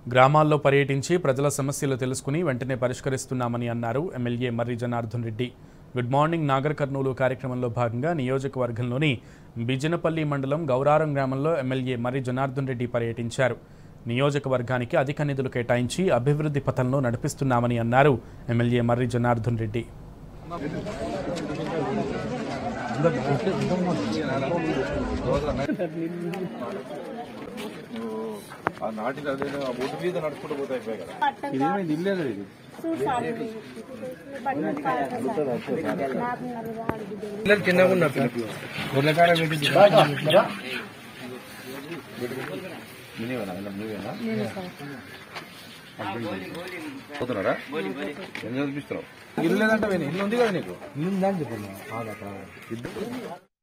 గ్రామాల్లో పర్యటించి ప్రజల సమస్యలు తెలుసుకుని వెంటనే పరిష్కరిస్తున్నామని అన్నారు MLA Marri Janardhan Reddy good morning Nagar Kurnool కార్యక్రమంలో భాగంగా నియోజకవర్గంలోని బిజినపల్లి మండలం గౌరారం గ్రామంలో ఎమ్మెల్యే మర్రి జనార్దన్ రెడ్డి పర్యటించారు నియోజకవర్గానికి అధిక నిధులు కేటాయించి అభివృద్ధి పథంలో నడిపిస్తున్నామని అన్నారు ఎమ్మెల్యే మర్రి జనార్దన్ రెడ్డి ఆ నాటిన అదే ఆ బొడ్డు మీద నడుచుకుంటూ పోతే అయిపోయాయి కదా ఇదేమైంది ఇల్లేదు ఇది పిల్లలు చిన్నగా ఉన్న పిల్లలు గొర్రెకాడ పెట్టి మీవేనా ఇలా మీవేనా పోతున్నారా ఏం చదివిస్తున్నావు ఇల్లు లేదంటే ఇల్లు ఉంది కదా నీకు ఇల్లు ఉందని చెప్పండి